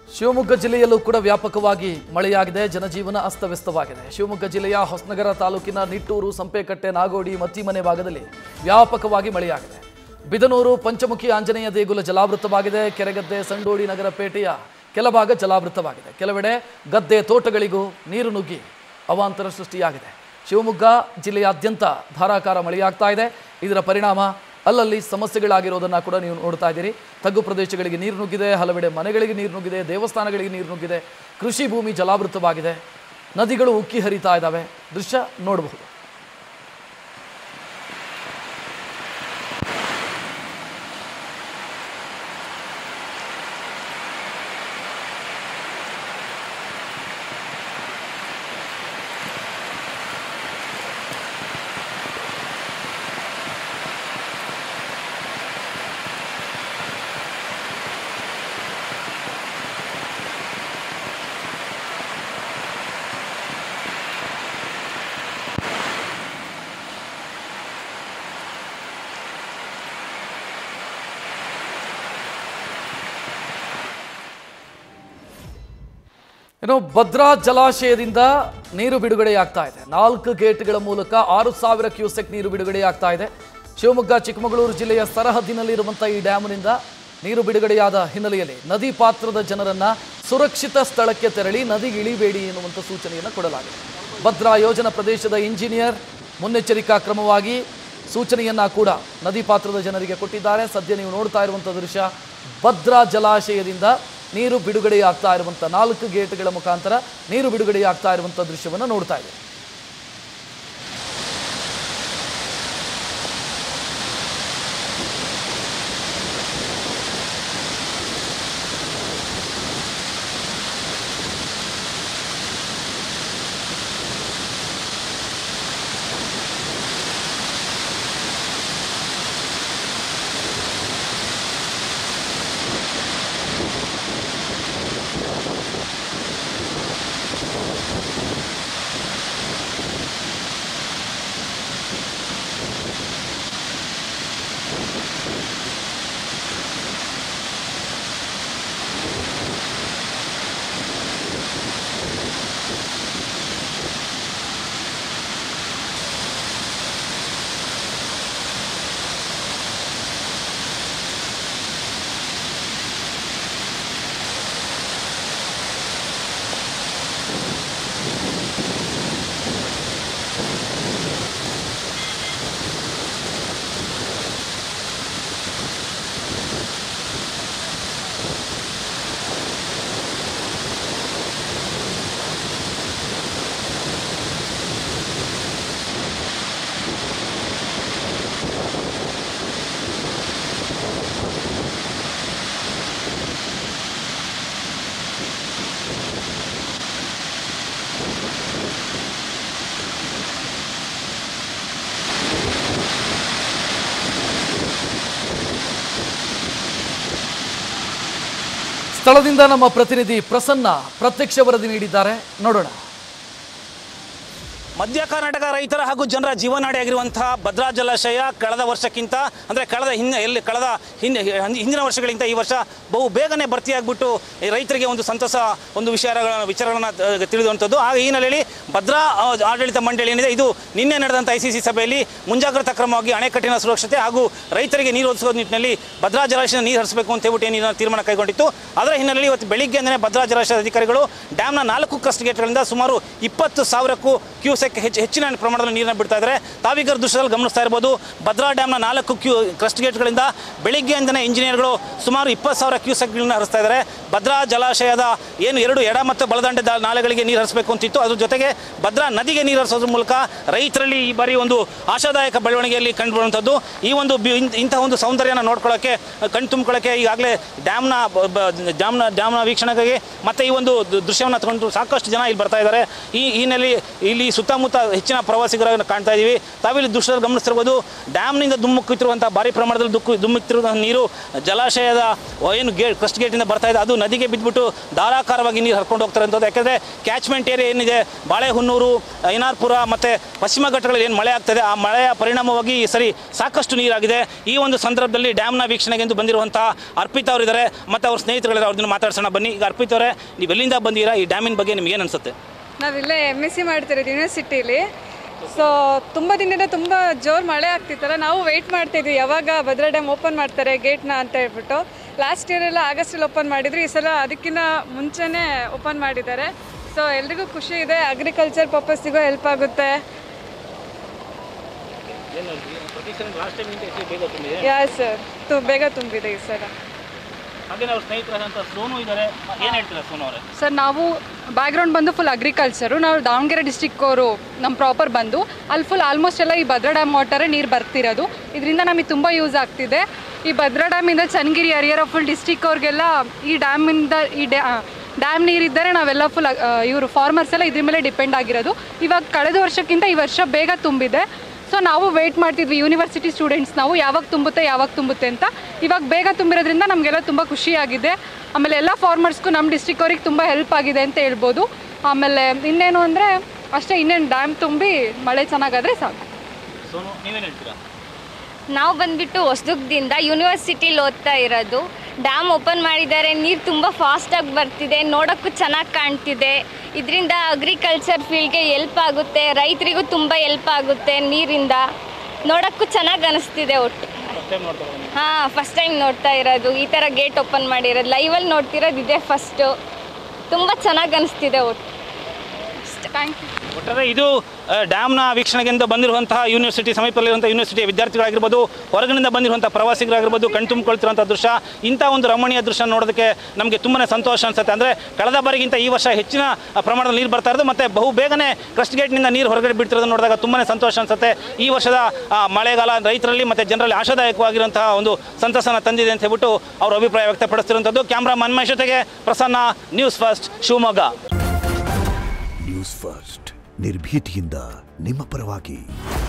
ಶಿವಮೊಗ್ಗ ಜಿಲ್ಲೆಯಲ್ಲೂ ಕೂಡ ವ್ಯಾಪಕವಾಗಿ ಮಳೆಯಾಗಿದೆ ಜನಜೀವನ ಅಸ್ತವ್ಯಸ್ತವಾಗಿದೆ ಶಿವಮೊಗ್ಗ ಜಿಲ್ಲೆಯ ಹೊಸನಗರ ತಾಲೂಕಿನ ನಿಟ್ಟೂರು ಸಂಪೇಕಟ್ಟೆ ನಾಗೋಡಿ ಮತ್ತಿಮನೆ ಭಾಗದಲ್ಲಿ ವ್ಯಾಪಕವಾಗಿ ಮಳೆಯಾಗಿದೆ ಬಿದನೂರು ಪಂಚಮುಖಿ ಆಂಜನೇಯ ದೇಗುಲ ಜಲಾವೃತವಾಗಿದೆ ಕೆರೆಗದ್ದೆ ಸಂಡೋಡಿ ನಗರ ಪೇಟೆಯ ಕೆಲ ಭಾಗ ಜಲಾವೃತವಾಗಿದೆ ಕೆಲವೆಡೆ ಗದ್ದೆ ತೋಟಗಳಿಗೂ ನೀರು ನುಗ್ಗಿ ಅವಾಂತರ ಸೃಷ್ಟಿಯಾಗಿದೆ ಶಿವಮೊಗ್ಗ ಜಿಲ್ಲೆಯಾದ್ಯಂತ ಧಾರಾಕಾರ ಮಳೆಯಾಗ್ತಾ ಇದೆ ಇದರ ಪರಿಣಾಮ ಅಲ್ಲಲ್ಲಿ ಸಮಸ್ಯೆಗಳಾಗಿರೋದನ್ನ ಕೂಡ ನೀವು ನೋಡ್ತಾ ಇದ್ದೀರಿ ತಗ್ಗು ಪ್ರದೇಶಗಳಿಗೆ ನೀರು ನುಗ್ಗಿದೆ ಹಲವೆಡೆ ಮನೆಗಳಿಗೆ ನೀರು ನುಗ್ಗಿದೆ ದೇವಸ್ಥಾನಗಳಿಗೆ ನೀರು ನುಗ್ಗಿದೆ ಕೃಷಿ ಭೂಮಿ ಜಲಾವೃತವಾಗಿದೆ ನದಿಗಳು ಉಕ್ಕಿ ಹರಿತಾ ಇದ್ದಾವೆ ದೃಶ್ಯ ನೋಡಬಹುದು ಇನ್ನು ಭದ್ರಾ ಜಲಾಶಯದಿಂದ ನೀರು ಬಿಡುಗಡೆಯಾಗ್ತಾ ಇದೆ ನಾಲ್ಕು ಗೇಟ್ಗಳ ಮೂಲಕ ಆರು ಸಾವಿರ ಕ್ಯೂಸೆಕ್ ನೀರು ಬಿಡುಗಡೆಯಾಗ್ತಾ ಇದೆ ಶಿವಮೊಗ್ಗ ಚಿಕ್ಕಮಗಳೂರು ಜಿಲ್ಲೆಯ ಸರಹದ್ದಿನಲ್ಲಿರುವಂಥ ಈ ಡ್ಯಾಮ್ನಿಂದ ನೀರು ಬಿಡುಗಡೆಯಾದ ಹಿನ್ನೆಲೆಯಲ್ಲಿ ನದಿ ಪಾತ್ರದ ಜನರನ್ನ ಸುರಕ್ಷಿತ ಸ್ಥಳಕ್ಕೆ ತೆರಳಿ ನದಿಗೆ ಇಳಿಬೇಡಿ ಎನ್ನುವಂಥ ಸೂಚನೆಯನ್ನು ಕೊಡಲಾಗಿದೆ ಭದ್ರಾ ಯೋಜನಾ ಪ್ರದೇಶದ ಇಂಜಿನಿಯರ್ ಮುನ್ನೆಚ್ಚರಿಕಾ ಕ್ರಮವಾಗಿ ಸೂಚನೆಯನ್ನ ಕೂಡ ನದಿ ಪಾತ್ರದ ಜನರಿಗೆ ಕೊಟ್ಟಿದ್ದಾರೆ ಸದ್ಯ ನೀವು ನೋಡ್ತಾ ಇರುವಂಥ ದೃಶ್ಯ ಭದ್ರಾ ಜಲಾಶಯದಿಂದ ನೀರು ಬಿಡುಗಡೆಯಾಗ್ತಾ ಇರುವಂಥ ನಾಲ್ಕು ಗೇಟ್ಗಳ ಮುಖಾಂತರ ನೀರು ಬಿಡುಗಡೆಯಾಗ್ತಾ ಇರುವಂಥ ದೃಶ್ಯವನ್ನು ನೋಡ್ತಾ ಇದೆ ಸ್ಥಳದಿಂದ ನಮ್ಮ ಪ್ರತಿನಿಧಿ ಪ್ರಸನ್ನ ಪ್ರತ್ಯಕ್ಷ ವರದಿ ನೀಡಿದ್ದಾರೆ ನೋಡೋಣ ಮಧ್ಯ ಕರ್ನಾಟಕ ರೈತರ ಹಾಗೂ ಜನರ ಜೀವನಾಡಿಯಾಗಿರುವಂತಹ ಭದ್ರಾ ಜಲಾಶಯ ಕಳೆದ ವರ್ಷಕ್ಕಿಂತ ಅಂದರೆ ಕಳೆದ ಹಿಂದೆ ಎಲ್ಲಿ ಕಳೆದ ಹಿಂದೆ ಹಿಂದಿನ ವರ್ಷಗಳಿಂದ ಈ ವರ್ಷ ಬಹು ಬೇಗನೆ ಭರ್ತಿಯಾಗ್ಬಿಟ್ಟು ಈ ರೈತರಿಗೆ ಒಂದು ಸಂತಸ ಒಂದು ವಿಚಾರಗಳ ವಿಚಾರಗಳನ್ನು ತಿಳಿದುವಂಥದ್ದು ಆಗ ಈ ಹಿನ್ನೆಲೆಯಲ್ಲಿ ಭದ್ರಾ ಆ, ಆಡಳಿತ ಮಂಡಳಿ ಏನಿದೆ ಇದು ನಿನ್ನೆ ನಡೆದಂಥ ಐ ಸಿ ಸಿ ಸಭೆಯಲ್ಲಿ ಮುಂಜಾಗ್ರತಾ ಕ್ರಮವಾಗಿ ಅಣೆಕಟ್ಟಿನ ಸುರಕ್ಷತೆ ಹಾಗೂ ರೈತರಿಗೆ ನೀರು ಒದಗಿಸುವ ನಿಟ್ಟಿನಲ್ಲಿ ಭದ್ರಾ ಜಲಾಶಯ ನೀರು ಹರಿಸಬೇಕು ಅಂತ ಹೇಳ್ಬಿಟ್ಟು ಏನಿದೆ ತೀರ್ಮಾನ ಕೈಗೊಂಡಿತ್ತು ಅದರ ಹಿನ್ನೆಲೆಯಲ್ಲಿ ಇವತ್ತು ಬೆಳಿಗ್ಗೆಯಿಂದಲೇ ಭದ್ರಾ ಜಲಾಶಯದ ಅಧಿಕಾರಿಗಳು ಡ್ಯಾಮ್ನ ನಾಲ್ಕು ಕ್ರಸ್ಟ್ ಗೇಟ್ಗಳಿಂದ ಸುಮಾರು ಇಪ್ಪತ್ತು ಸಾವಿರಕ್ಕೂ ಕ್ಯೂಸೆಕ್ ಹೆಚ್ಚು ಹೆಚ್ಚಿನ ಪ್ರಮಾಣದಲ್ಲಿ ನೀರನ್ನು ಬಿಡ್ತಾ ಇದ್ದಾರೆ ತಾವೀಗ ದೃಶ್ಯದಲ್ಲಿ ಗಮನಿಸ್ತಾ ಇರ್ಬೋದು ಭದ್ರಾ ಡ್ಯಾಮ್ನ ನಾಲ್ಕು ಕ್ಯೂ ಕ್ರಸ್ಟ್ ಗೇಟ್ಗಳಿಂದ ಬೆಳಿಗ್ಗೆಯಿಂದನೇ ಇಂಜಿನಿಯರ್ಗಳು ಸುಮಾರು ಇಪ್ಪತ್ತು ಸಾವಿರ ಕ್ಯೂಸೆಕ್ಗಳನ್ನ ಹರಿಸ್ತಾ ಇದ್ದಾರೆ ಭದ್ರಾ ಜಲಾಶಯದ ಏನು ಎರಡು ಎಡ ಮತ್ತು ಬಲದಂಡೆ ದ- ನಾಲೆಗಳಿಗೆ ನೀರು ಹರಿಸಬೇಕು ಅಂತಿತ್ತು ಅದ್ರ ಜೊತೆಗೆ ಭದ್ರಾ ನದಿಗೆ ನೀರು ಹರಿಸೋದ್ರ ಮೂಲಕ ರೈತರಲ್ಲಿ ಈ ಬಾರಿ ಒಂದು ಆಶಾದಾಯಕ ಬೆಳವಣಿಗೆಯಲ್ಲಿ ಕಂಡುಬರುವಂಥದ್ದು ಈ ಒಂದು ಬಿ- ಇಂಥ- ಇಂತಹ ಒಂದು ಸೌಂದರ್ಯನ ನೋಡ್ಕೊಳ್ಳೋಕ್ಕೆ ಕಣ್ ತುಂಬ್ಕೊಳ್ಳೋಕ್ಕೆ ಈಗಾಗಲೇ ಡ್ಯಾಮ್ನ ಬ- ಬ- ಡ್ಯಾಮ್ನ ಡ್ಯಾಮ್ನ ವೀಕ್ಷಣೆಗಾಗಿ ಮತ್ತು ಈ ಒಂದು ದ- ದೃಶ್ಯವನ್ನು ತಗೊಂಡು ಸಾಕಷ್ಟು ಜನ ಇಲ್ಲಿ ಬರ್ತಾ ಇದ್ದಾರೆ ಈ ಈ ಹಿನ್ನೆಲೆ ಇಲ್ಲಿ ಸುತ್ತಮುತ್ತ ಸುತ್ತಮುತ್ತ ಹೆಚ್ಚಿನ ಪ್ರವಾಸಿಗರನ್ನು ಕಾಣ್ತಾ ಇದ್ದೀವಿ ತಾವಿಲ್ಲಿ ದೃಶ್ಯದಲ್ಲಿ ಗಮನಿಸ್ತಿರ್ಬೋದು ಡ್ಯಾಮ್ನಿಂದ ಧುಮ್ಮುಕ್ಕುತ್ತಿರುವಂಥ ಭಾರಿ ಪ್ರಮಾಣದಲ್ಲಿ ದುಕ್ಕು ಧುಮ್ಮುಕ್ತಿರುವ ನೀರು ಜಲಾಶಯದ ಏನು ಗೇಟ್ ಕ್ರಸ್ಟ್ ಗೇಟಿಂದ ಬರ್ತಾ ಇದೆ ಅದು ನದಿಗೆ ಬಿದ್ದುಬಿಟ್ಟು ಧಾರಾಕಾರವಾಗಿ ನೀರು ಹರ್ಕೊಂಡು ಹೋಗ್ತಾರೆ ಅಂತದ್ದು ಯಾಕಂದರೆ ಕ್ಯಾಚ್ಮೆಂಟ್ ಏರಿಯಾ ಏನಿದೆ ಬಾಳೆಹೊನ್ನೂರು ಐನಾರ್ಪುರ ಮತ್ತು ಪಶ್ಚಿಮ ಘಟ್ಟಗಳಲ್ಲಿ ಏನು ಮಳೆ ಆಗ್ತದೆ ಆ ಮಳೆಯ ಪರಿಣಾಮವಾಗಿ ಈ ಸರಿ ಸಾಕಷ್ಟು ನೀರಾಗಿದೆ ಈ ಒಂದು ಸಂದರ್ಭದಲ್ಲಿ ಡ್ಯಾಮ್ನ ವೀಕ್ಷಣೆಗೆಂದು ಬಂದಿರುವಂಥ ಅರ್ಪಿತಾ ಅವರಿದ್ದಾರೆ ಮತ್ತು ಅವ್ರ ಸ್ನೇಹಿತರುಗಳಿದ್ದಾರೆ ಅವ್ರನ್ನ ಮಾತಾಡ್ಸೋಣ ಬನ್ನಿ ಈಗ ಅರ್ಪಿತಾ ಅವರೇ ನೀವು ಎಲ್ಲಿಂದ ಬಂದಿರಾ ಈ ಡ್ಯಾಮಿನ ಬಗ್ಗೆ ನಿಮ್ಗೆ ಏನು ಅನ್ಸುತ್ತೆ ನಾವಿಲ್ಲೇ ಎಮ್ ಎಸ್ ಸಿ ಮಾಡ್ತಿರೋದು ಯೂನಿವರ್ಸಿಟಿಲಿ ಸೊ ತುಂಬ ದಿನದಿಂದ ತುಂಬ ಜೋರು ಮಳೆ ಆಗ್ತಿತ್ತಲ್ಲ ನಾವು ವೆಯ್ಟ್ ಮಾಡ್ತಿದ್ವಿ ಯಾವಾಗ ಭದ್ರಾ ಡ್ಯಾಮ್ ಓಪನ್ ಮಾಡ್ತಾರೆ ಗೇಟ್ನ ಅಂತ ಹೇಳ್ಬಿಟ್ಟು ಲಾಸ್ಟ್ ಇಯರ್ ಎಲ್ಲ ಆಗಸ್ಟಲ್ಲಿ ಓಪನ್ ಮಾಡಿದ್ರು ಈ ಸಲ ಅದಕ್ಕಿಂತ ಮುಂಚೆನೇ ಓಪನ್ ಮಾಡಿದ್ದಾರೆ ಸೊ ಎಲ್ರಿಗೂ ಖುಷಿ ಇದೆ ಅಗ್ರಿಕಲ್ಚರ್ ಪರ್ಪಸ್ಸಿಗೂ ಹೆಲ್ಪ್ ಆಗುತ್ತೆ ಯಾ ಸರ್ ತು ಬೇಗ ತುಂಬಿದೆ ಈ ಸಲ ಹಾಗೆ ಅವ್ರ ಸ್ನೇಹಿತರಾದಂಥ ಸೋನು ಇದ್ದಾರೆ ಏನು ಹೇಳ್ತೀರಾ ಸೋನು ಅವರೇ ಸರ್ ನಾವು ಬ್ಯಾಕ್ಗ್ರೌಂಡ್ ಬಂದು ಫುಲ್ ಅಗ್ರಿಕಲ್ಚರು ನಾವು ದಾವಣಗೆರೆ ಡಿಸ್ಟಿಕ್ ಅವರು ನಮ್ಮ ಪ್ರಾಪರ್ ಬಂದು ಅಲ್ಲಿ ಫುಲ್ ಆಲ್ಮೋಸ್ಟ್ ಎಲ್ಲ ಈ ಭದ್ರಾ ಡ್ಯಾಮ್ ವಾಟರೇ ನೀರು ಬರ್ತಿರೋದು ಇದರಿಂದ ನಮಗೆ ತುಂಬ ಯೂಸ್ ಆಗ್ತಿದೆ ಈ ಭದ್ರಾ ಡ್ಯಾಮಿಂದ ಚನ್ನಗಿರಿ ಹರಿಹರ ಫುಲ್ ಡಿಸ್ಟಿಕ್ ಅವ್ರಿಗೆಲ್ಲ ಈ ಡ್ಯಾಮಿಂದ ಈ ಡ್ಯಾ ಡ್ಯಾಮ್ ನೀರಿದ್ದರೆ ನಾವೆಲ್ಲ ಫುಲ್ ಇವರು ಫಾರ್ಮರ್ಸ್ ಎಲ್ಲ ಇದ್ರ ಮೇಲೆ ಡಿಪೆಂಡ್ ಆಗಿರೋದು ಇವಾಗ ಕಳೆದ ವರ್ಷಕ್ಕಿಂತ ಈ ವರ್ಷ ಬೇಗ ತುಂಬಿದೆ ಸೊ ನಾವು ವೆಯ್ಟ್ ಮಾಡ್ತಿದ್ವಿ ಯೂನಿವರ್ಸಿಟಿ ಸ್ಟೂಡೆಂಟ್ಸ್ ನಾವು ಯಾವಾಗ ತುಂಬುತ್ತೆ ಯಾವಾಗ ತುಂಬುತ್ತೆ ಅಂತ ಇವಾಗ ಬೇಗ ತುಂಬಿರೋದ್ರಿಂದ ನಮಗೆಲ್ಲ ತುಂಬ ಖುಷಿಯಾಗಿದೆ ಆಮೇಲೆ ಎಲ್ಲ ಫಾರ್ಮರ್ಸ್ಗೂ ನಮ್ಮ ಡಿಸ್ಟಿಕ್ ಅವ್ರಿಗೆ ತುಂಬ ಹೆಲ್ಪ್ ಆಗಿದೆ ಅಂತ ಹೇಳ್ಬೋದು ಆಮೇಲೆ ಇನ್ನೇನು ಅಂದರೆ ಅಷ್ಟೇ ಇನ್ನೇನು ಡ್ಯಾಮ್ ತುಂಬಿ ಮಳೆ ಚೆನ್ನಾಗಾದರೆ ಸಾಕು ಸೋನು ನೀವೇನು ಹೇಳ್ತೀರಾ ನಾವು ಬಂದ್ಬಿಟ್ಟು ಹೊಸದುರ್ಗದಿಂದ ಯೂನಿವರ್ಸಿಟಿಲಿ ಓದ್ತಾ ಇರೋದು ಡ್ಯಾಮ್ ಓಪನ್ ಮಾಡಿದ್ದಾರೆ ನೀರು ತುಂಬ ಫಾಸ್ಟಾಗಿ ಬರ್ತಿದೆ ನೋಡೋಕ್ಕೂ ಚೆನ್ನಾಗಿ ಕಾಣ್ತಿದೆ ಇದರಿಂದ ಅಗ್ರಿಕಲ್ಚರ್ ಫೀಲ್ಡ್ಗೆ ಎಲ್ಪ್ ಆಗುತ್ತೆ ರೈತರಿಗೂ ತುಂಬ ಎಲ್ಪ್ ಆಗುತ್ತೆ ನೀರಿಂದ ನೋಡೋಕ್ಕೂ ಚೆನ್ನಾಗಿ ಅನಿಸ್ತಿದೆ ಒಟ್ಟು ಹಾಂ ಫಸ್ಟ್ ಟೈಮ್ ನೋಡ್ತಾ ಇರೋದು ಈ ಥರ ಗೇಟ್ ಓಪನ್ ಮಾಡಿರೋದು ಲೈವಲ್ಲಿ ನೋಡ್ತಿರೋದು ಇದೇ ಫಸ್ಟು ತುಂಬ ಚೆನ್ನಾಗಿ ಅನಿಸ್ತಿದೆ ಒಟ್ಟು ಥ್ಯಾಂಕ್ ಯು ಒಟ್ಟಾರೆ ಇದು ಆ, ಡ್ಯಾಮ್ನ ವೀಕ್ಷಣೆಗೆಂದು ಬಂದಿರುವಂತಹ ಯೂನಿವರ್ಸಿಟಿ ಸಮೀಪದಲ್ಲಿರುವಂಥ ಯೂನಿವರ್ಸಿಟಿಯ ವಿದ್ಯಾರ್ಥಿಗಳಾಗಿರ್ಬೋದು ಹೊರಗಿನಿಂದ ಬಂದಿರುವಂಥ ಪ್ರವಾಸಿಗರಾಗಿರ್ಬೋದು ಕಣ್ತುಂಬಿಕೊಳ್ತಿರುವಂಥ ದೃಶ್ಯ ಇಂಥ ಒಂದು ರಮಣೀಯ ದೃಶ್ಯ ನೋಡೋದಕ್ಕೆ ನಮಗೆ ತುಂಬಾ ಸಂತೋಷ ಅನಿಸುತ್ತೆ ಅಂದರೆ ಕಳೆದ ಬಾರಿಗಿಂತ ಈ ವರ್ಷ ಹೆಚ್ಚಿನ ಆ, ಪ್ರಮಾಣದಲ್ಲಿ ನೀರು ಬರ್ತಾ ಇರೋದು ಮತ್ತು ಬಹು ಬೇಗನೆ ಕ್ರಸ್ಟ್ ಗೇಟ್ನಿಂದ ನೀರು ಹೊರಗಡೆ ಬಿಡ್ತಿರೋದು ನೋಡಿದಾಗ ತುಂಬಾ ಸಂತೋಷ ಅನಿಸುತ್ತೆ ಈ ವರ್ಷದ ಆ, ಮಳೆಗಾಲ ರೈತರಲ್ಲಿ ಮತ್ತು ಜನರಲ್ಲಿ ಆಶಾದಾಯಕವಾಗಿರುವಂತಹ ಒಂದು ಸಂತಸನ ತಂದಿದೆ ಅಂತ ಹೇಳ್ಬಿಟ್ಟು ಅವ್ರ ಅಭಿಪ್ರಾಯ ವ್ಯಕ್ತಪಡಿಸ್ತಿರುವಂಥದ್ದು ಕ್ಯಾಮ್ರಾ ಮನ್ಮೇಶ್ ಜೊತೆಗೆ Prasanna news first Shivamogga news first ನಿರ್ಭೀತಿಯಿಂದ ನಿಮ್ಮ ಪರವಾಗಿ